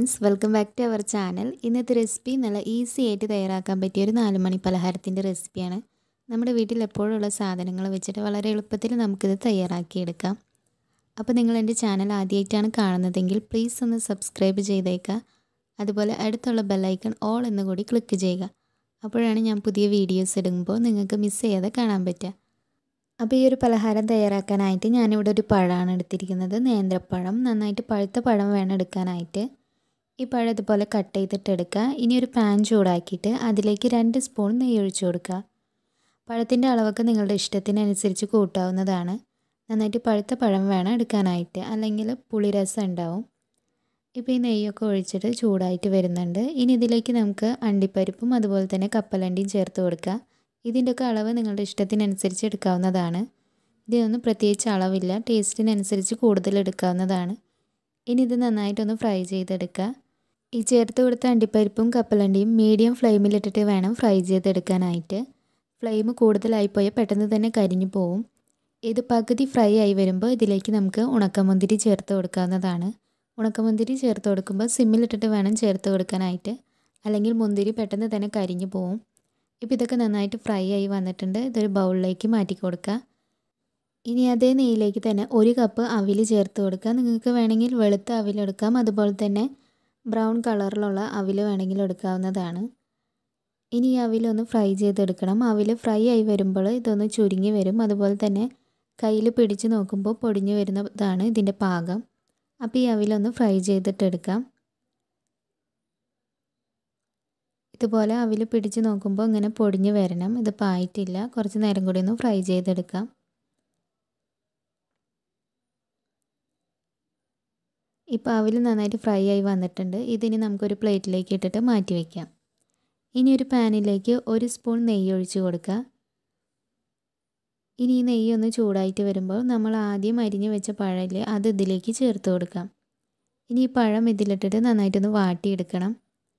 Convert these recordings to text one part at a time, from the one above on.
friends welcome back to our channel ഇന്നത്തെ recipe നല്ല easy ആയിട്ട് തയ്യാറാക്കാൻ പറ്റിയ ഒരു നാല് മണി പലഹാരത്തിൻ്റെ റെസിപ്പിയാണ് നമ്മുടെ വീട്ടിൽ എപ്പോഴുള്ള സാധനങ്ങൾ വെച്ചിട്ട് വളരെ എളുപ്പത്തിൽ നമുക്കിത് തയ്യാറാക്കിയെടുക്കാം അപ്പോൾ നിങ്ങൾ എൻ്റെ ചാനൽ ആദ്യമായിട്ടാണ് കാണുന്നതെങ്കിൽ പ്ലീസ് ഒന്ന് സബ്സ്ക്രൈബ് ചെയ്തേക്കുക അതുപോലെ അടുത്തുള്ള ബെല്ലൈക്കൺ ഓൾ എന്ന് കൂടി ക്ലിക്ക് ചെയ്യുക അപ്പോഴാണ് ഞാൻ പുതിയ വീഡിയോസ് ഇടുമ്പോൾ നിങ്ങൾക്ക് മിസ് ചെയ്യാതെ കാണാൻ പറ്റുക അപ്പോൾ ഈ ഒരു പലഹാരം തയ്യാറാക്കാനായിട്ട് ഞാനിവിടെ ഒരു പഴമാണ് എടുത്തിരിക്കുന്നത് നേന്ത്രപ്പഴം നന്നായിട്ട് പഴുത്ത പഴം വേണം എടുക്കാനായിട്ട് ഈ പഴം ഇതുപോലെ കട്ട് ചെയ്തിട്ട് എടുക്കുക ഇനി ഒരു പാൻ ചൂടാക്കിയിട്ട് അതിലേക്ക് രണ്ട് സ്പൂൺ നെയ്യ് ഒഴിച്ചു കൊടുക്കുക പഴത്തിൻ്റെ അളവൊക്കെ നിങ്ങളുടെ ഇഷ്ടത്തിനനുസരിച്ച് കൂട്ടാവുന്നതാണ് നന്നായിട്ട് പഴുത്ത പഴം വേണം എടുക്കാനായിട്ട് അല്ലെങ്കിൽ പുളിരസം ഉണ്ടാവും ഇപ്പോൾ ഈ നെയ്യൊക്കെ ഒഴിച്ചിട്ട് ചൂടായിട്ട് വരുന്നുണ്ട് ഇനി ഇതിലേക്ക് നമുക്ക് അണ്ടിപ്പരിപ്പും അതുപോലെ തന്നെ കപ്പലണ്ടിയും ചേർത്ത് കൊടുക്കുക ഇതിൻ്റെയൊക്കെ അളവ് നിങ്ങളുടെ ഇഷ്ടത്തിനനുസരിച്ച് എടുക്കാവുന്നതാണ് ഇതിനൊന്നും പ്രത്യേകിച്ച് അളവില്ല ടേസ്റ്റിനനുസരിച്ച് കൂടുതൽ എടുക്കാവുന്നതാണ് ഇനി ഇത് നന്നായിട്ടൊന്ന് ഫ്രൈ ചെയ്തെടുക്കുക ഈ ചേർത്ത് കൊടുത്ത അണ്ടിപ്പരിപ്പും കപ്പലണ്ടിയും മീഡിയം ഫ്ലെയിമിലിട്ടിട്ട് വേണം ഫ്രൈ ചെയ്തെടുക്കാനായിട്ട് ഫ്ലെയിം കൂടുതലായിപ്പോയാൽ പെട്ടെന്ന് തന്നെ കരിഞ്ഞു പോവും ഇത് പകുതി ഫ്രൈ ആയി വരുമ്പോൾ ഇതിലേക്ക് നമുക്ക് ഉണക്കമുന്തിരി ചേർത്ത് കൊടുക്കാവുന്നതാണ് ഉണക്കമുന്തിരി ചേർത്ത് കൊടുക്കുമ്പോൾ സിമ്മിലിട്ടിട്ട് വേണം ചേർത്ത് കൊടുക്കാനായിട്ട് അല്ലെങ്കിൽ മുന്തിരി പെട്ടെന്ന് തന്നെ കരിഞ്ഞു പോവും ഇപ്പോൾ ഇതൊക്കെ നന്നായിട്ട് ഫ്രൈ ആയി വന്നിട്ടുണ്ട് ഇതൊരു ബൗളിലേക്ക് മാറ്റി കൊടുക്കുക ഇനി അതേ നെയ്യിലേക്ക് തന്നെ ഒരു കപ്പ് അവിൽ ചേർത്ത് കൊടുക്കുക നിങ്ങൾക്ക് വേണമെങ്കിൽ വെളുത്ത അവിൽ എടുക്കാം അതുപോലെ തന്നെ ബ്രൗൺ കളറിലുള്ള അവിൽ വേണമെങ്കിൽ എടുക്കാവുന്നതാണ് ഇനി ഈ അവിലൊന്ന് ഫ്രൈ ചെയ്തെടുക്കണം അവിൽ ഫ്രൈ ആയി വരുമ്പോൾ ഇതൊന്ന് ചുരുങ്ങി വരും അതുപോലെ തന്നെ കയ്യിൽ പിടിച്ച് നോക്കുമ്പോൾ പൊടിഞ്ഞു വരുന്നതാണ് ഇതിൻ്റെ പാകം അപ്പോൾ ഈ അവിലൊന്ന് ഫ്രൈ ചെയ്തിട്ടെടുക്കാം ഇതുപോലെ അവിൽ പിടിച്ച് നോക്കുമ്പോൾ ഇങ്ങനെ പൊടിഞ്ഞ് വരണം ഇതിപ്പോൾ ആയിട്ടില്ല കുറച്ച് നേരം കൂടി ഒന്ന് ഫ്രൈ ചെയ്തെടുക്കാം ഇപ്പോൾ അവിൽ നന്നായിട്ട് ഫ്രൈ ആയി വന്നിട്ടുണ്ട് ഇതിനി നമുക്കൊരു പ്ലേറ്റിലേക്ക് ഇട്ടിട്ട് മാറ്റി വയ്ക്കാം ഇനി ഒരു പാനിലേക്ക് ഒരു സ്പൂൺ നെയ്യ് ഒഴിച്ച് കൊടുക്കുക ഇനി ഈ നെയ്യ് ഒന്ന് ചൂടായിട്ട് വരുമ്പോൾ നമ്മൾ ആദ്യം അരിഞ്ഞ് വെച്ച പഴമില്ലേ അത് ഇതിലേക്ക് ചേർത്ത് കൊടുക്കാം ഇനി ഈ പഴം ഇതിലിട്ടിട്ട് നന്നായിട്ടൊന്ന് വാട്ടിയെടുക്കണം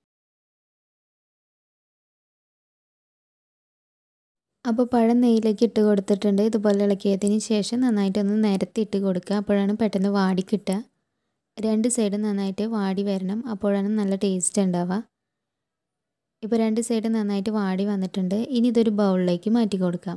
അപ്പോൾ പഴം നെയ്യിലേക്ക് ഇട്ട് കൊടുത്തിട്ടുണ്ട് ഇതുപോലെ ഇളക്കിയതിന് ശേഷം നന്നായിട്ടൊന്ന് നിരത്തി ഇട്ട് കൊടുക്കുക അപ്പോഴാണ് പെട്ടെന്ന് വാടി കിട്ടുക രണ്ട് സൈഡും നന്നായിട്ട് വാടി വരണം അപ്പോഴാണ് നല്ല ടേസ്റ്റ് ഉണ്ടാവുക ഇപ്പോൾ രണ്ട് സൈഡ് നന്നായിട്ട് വാടി വന്നിട്ടുണ്ട് ഇനി ഇതൊരു ബൗളിലേക്ക് മാറ്റി കൊടുക്കാം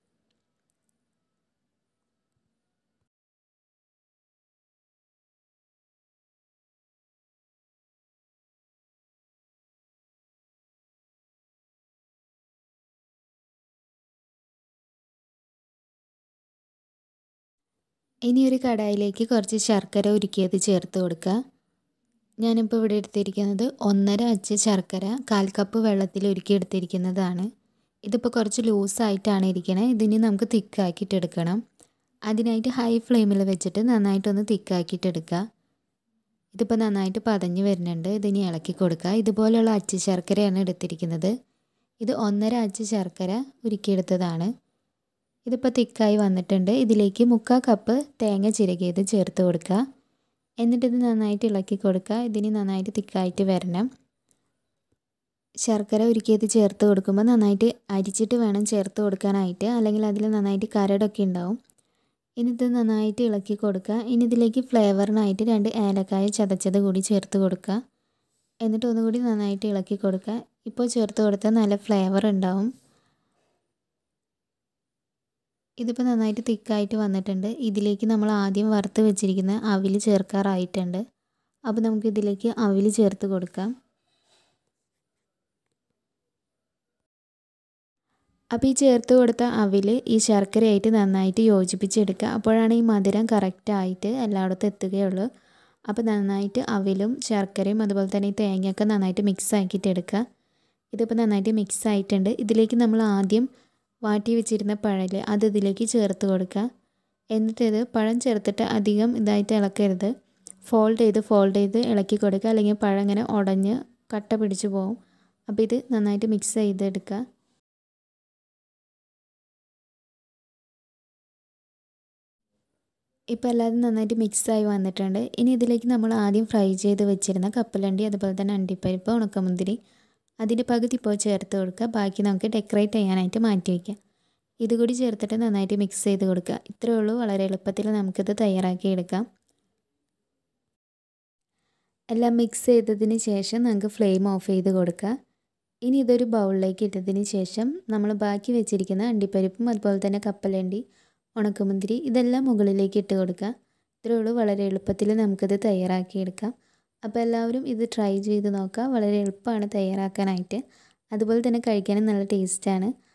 ഇനി ഒരു കടായിലേക്ക് കുറച്ച് ശർക്കര ഉരുക്കിയത് ചേർത്ത് കൊടുക്കുക ഞാനിപ്പോൾ ഇവിടെ എടുത്തിരിക്കുന്നത് ഒന്നര അച്ച് ശർക്കര കാൽ കപ്പ് വെള്ളത്തിൽ ഉരുക്കി എടുത്തിരിക്കുന്നതാണ് ഇതിപ്പോൾ കുറച്ച് ലൂസായിട്ടാണ് ഇരിക്കണത് ഇതിന് നമുക്ക് തിക്കാക്കിയിട്ട് എടുക്കണം അതിനായിട്ട് ഹൈ ഫ്ലെയിമിൽ വെച്ചിട്ട് നന്നായിട്ടൊന്ന് തിക്കാക്കിയിട്ട് എടുക്കുക ഇതിപ്പോൾ നന്നായിട്ട് പതഞ്ഞ് വരുന്നുണ്ട് ഇതിനി ഇളക്കി കൊടുക്കുക ഇതുപോലെയുള്ള അച്ച് ശർക്കരയാണ് എടുത്തിരിക്കുന്നത് ഇത് ഒന്നര അച്ച് ശർക്കര ഉരുക്കിയെടുത്തതാണ് ഇതിപ്പോൾ തിക്കായി വന്നിട്ടുണ്ട് ഇതിലേക്ക് മുക്കാൽ കപ്പ് തേങ്ങ ചിരകിയത് ചേർത്ത് കൊടുക്കുക എന്നിട്ട് ഇത് നന്നായിട്ട് ഇളക്കി കൊടുക്കുക ഇതിന് നന്നായിട്ട് തിക്കായിട്ട് വരണം ശർക്കര ഉരുക്കിയത് ചേർത്ത് കൊടുക്കുമ്പോൾ നന്നായിട്ട് അരിച്ചിട്ട് വേണം ചേർത്ത് കൊടുക്കാനായിട്ട് അല്ലെങ്കിൽ അതിൽ നന്നായിട്ട് കരടൊക്കെ ഉണ്ടാവും ഇനി ഇത് നന്നായിട്ട് ഇളക്കി കൊടുക്കുക ഇനി ഇതിലേക്ക് ഫ്ലേവറിനായിട്ട് രണ്ട് ഏലക്കായ ചതച്ചത് കൂടി ചേർത്ത് കൊടുക്കുക എന്നിട്ട് ഒന്നുകൂടി നന്നായിട്ട് ഇളക്കി കൊടുക്കുക ഇപ്പോൾ ചേർത്ത് കൊടുത്താൽ നല്ല ഫ്ലേവർ ഉണ്ടാവും ഇതിപ്പോൾ നന്നായിട്ട് തിക്കായിട്ട് വന്നിട്ടുണ്ട് ഇതിലേക്ക് നമ്മൾ ആദ്യം വറുത്ത് വെച്ചിരിക്കുന്ന അവിൽ ചേർക്കാറായിട്ടുണ്ട് അപ്പോൾ നമുക്ക് ഇതിലേക്ക് അവിൽ ചേർത്ത് കൊടുക്കാം അപ്പോൾ ഈ ചേർത്ത് കൊടുത്ത അവിൽ ഈ ശർക്കരയായിട്ട് നന്നായിട്ട് യോജിപ്പിച്ചെടുക്കുക അപ്പോഴാണ് ഈ മധുരം കറക്റ്റായിട്ട് എല്ലായിടത്തും എത്തുകയുള്ളൂ അപ്പോൾ നന്നായിട്ട് അവിലും ശർക്കരയും അതുപോലെ തന്നെ ഈ തേങ്ങയൊക്കെ നന്നായിട്ട് മിക്സ് ആക്കിയിട്ട് എടുക്കുക ഇതിപ്പോൾ നന്നായിട്ട് മിക്സ് ആയിട്ടുണ്ട് ഇതിലേക്ക് നമ്മൾ ആദ്യം വാട്ടി വെച്ചിരുന്ന പഴല് അത് ഇതിലേക്ക് ചേർത്ത് കൊടുക്കുക എന്നിട്ട് ഇത് പഴം ചേർത്തിട്ട് അധികം ഇതായിട്ട് ഇളക്കരുത് ഫോൾഡ് ചെയ്ത് ഫോൾഡ് ചെയ്ത് ഇളക്കി കൊടുക്കുക അല്ലെങ്കിൽ പഴം ഇങ്ങനെ ഉടഞ്ഞ് കട്ട പിടിച്ച് പോകും അപ്പോൾ ഇത് നന്നായിട്ട് മിക്സ് ചെയ്തെടുക്കുക ഇപ്പോൾ എല്ലാതും നന്നായിട്ട് മിക്സായി വന്നിട്ടുണ്ട് ഇനി ഇതിലേക്ക് നമ്മൾ ആദ്യം ഫ്രൈ ചെയ്ത് വെച്ചിരുന്ന കപ്പലണ്ടി അതുപോലെ തന്നെ അണ്ടിപ്പരിപ്പ് ഉണക്കമുന്തിരി അതിൻ്റെ പകുതി ഇപ്പോൾ ചേർത്ത് കൊടുക്കുക ബാക്കി നമുക്ക് ഡെക്കറേറ്റ് ചെയ്യാനായിട്ട് മാറ്റി വയ്ക്കാം ഇതുകൂടി ചേർത്തിട്ട് നന്നായിട്ട് മിക്സ് ചെയ്ത് കൊടുക്കുക ഇത്രയേ ഉള്ളൂ വളരെ എളുപ്പത്തിൽ നമുക്കിത് തയ്യാറാക്കി എടുക്കാം എല്ലാം മിക്സ് ചെയ്തതിന് ശേഷം നമുക്ക് ഫ്ലെയിം ഓഫ് ചെയ്ത് കൊടുക്കുക ഇനി ഇതൊരു ബൗളിലേക്ക് ഇട്ടതിന് ശേഷം നമ്മൾ ബാക്കി വെച്ചിരിക്കുന്ന അണ്ടിപ്പരിപ്പും അതുപോലെ തന്നെ കപ്പലണ്ടി ഉണക്കമുന്തിരി ഇതെല്ലാം മുകളിലേക്ക് ഇട്ട് കൊടുക്കുക ഇത്രയേ ഉള്ളൂ വളരെ എളുപ്പത്തിൽ നമുക്കിത് തയ്യാറാക്കിയെടുക്കാം അപ്പോൾ എല്ലാവരും ഇത് ട്രൈ ചെയ്ത് നോക്കുക വളരെ എളുപ്പമാണ് തയ്യാറാക്കാനായിട്ട് അതുപോലെ തന്നെ കഴിക്കാനും നല്ല ടേസ്റ്റാണ്